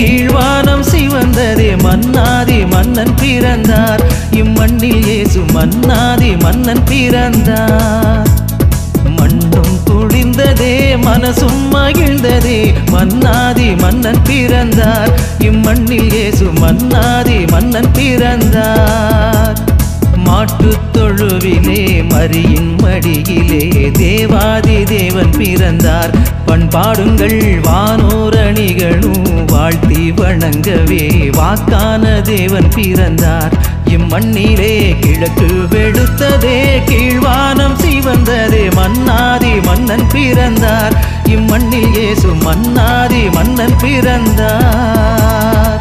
கீழ்வானம் சிவந்ததே மன்னாதி மன்னன் பிறந்தார் இம்மண்ணில் இயேசு மன்னாதி மன்னன் பிறந்தார் மண்ணும் குளிர்ந்ததே மனசும் மகிழ்ந்ததே மன்னாதி மன்னன் பிறந்தார் இம்மண்ணில் இயேசு மன்னாதி மன்னன் பிறந்தார் மாட்டுத் தொழுவிலே மரியின் மடியிலே தேவாதி தேவன் பிறந்தார் பண்பாடுங்கள் வானோரணிகளும் வாழ்த்தி வணங்கவே வாக்கான தேவன் பிறந்தார் இம்மண்ணிலே கிழக்கு வெளுத்ததே கீழ்வானம் சிவந்ததே மன்னாதி மன்னன் பிறந்தார் இம்மண்ணில் இயேசு மன்னாதி மன்னன் பிறந்தார்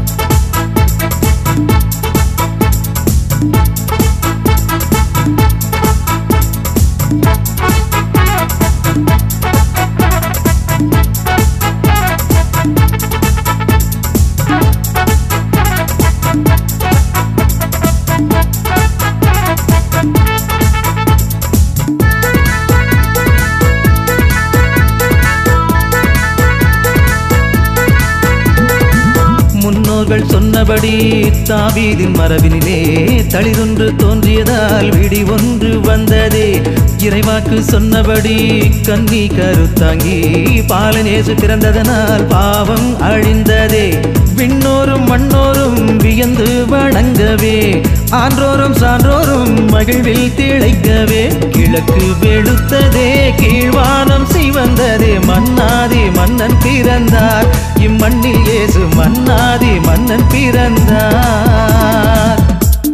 முன்னோர்கள் சொன்னபடி தாவீதின் மரபினிலே தளிரொன்று தோன்றியதால் விடி ஒன்று வந்ததே இறைவாக்கு சொன்னபடி கன்னி கருத்தாங்கி பாலனேசு பிறந்ததனால் பாவம் அழிந்ததே விண்ணோரும் மண்ணோரும் வியந்து வணங்கவே ஆன்றோரும் சான்றோரும் மகிழ்வில் திளைக்கவே கிழக்கு வெளுத்ததே கீழ்வானம் சிவந்ததே மன்னாதி மன்னன் பிறந்தார் இம்மண்ணில் இயேசு மன்னாதி மன்னன் பிறந்தார்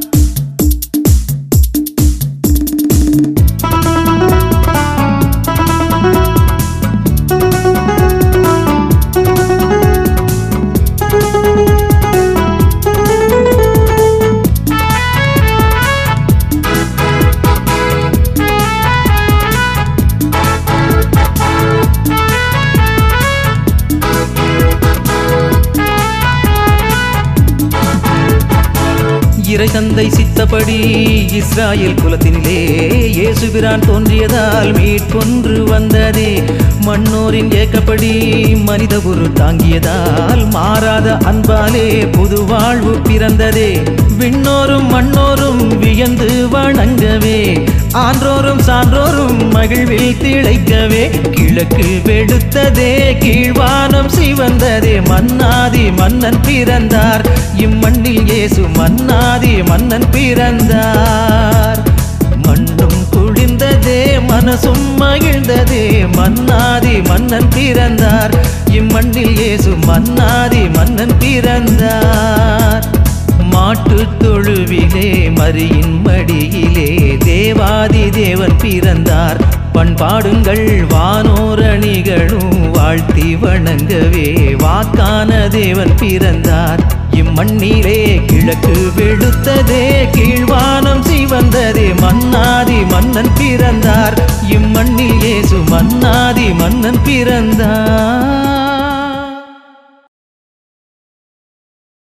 இறை தந்தை சித்தப்படி இஸ்ராயேல் குலத்தினிலே இயேசுபிரான் தோன்றியதால் மீட்பொன்று வந்ததே மன்னோரின் ஏக்கப்படி மனித குரு தாங்கியதால் மாறாத அன்பாலே புது வாழ்வு பிறந்ததே விண்ணோரும் மண்ணோரும் வியந்து வணங்கவே ஆன்றோரும் சான்றோரும் மகிழ்வில் திளைக்கவே கிழக்கு வெளுத்ததே கீழ்வானம் சிவந்ததே மன்னாதி மன்னன் பிறந்தார் இம்மண்ணில் இயேசு மன்னாதி மன்னன் பிறந்தார் மண்ணும் குளிர்ந்ததே மனசும் மகிழ்ந்ததே மன்னாதி மன்னன் பிறந்தார் இம்மண்ணில் இயேசு மன்னாதி மன்னன் பிறந்தார் மாட்டுத் தொழுவிலே மரியின் மடியிலே தேவாதி தேவன் பிறந்தார் பண்பாடுங்கள் வானோரணிகளும் வாழ்த்தி வணங்கவே வாக்கான தேவன் பிறந்தார் இம்மண்ணிலே கிழக்கு வெளுத்ததே கீழ்வானம் சிவந்ததே மன்னாதி மன்னன் பிறந்தார் இம்மண்ணில் இயேசு மன்னாதி மன்னன் பிறந்தார்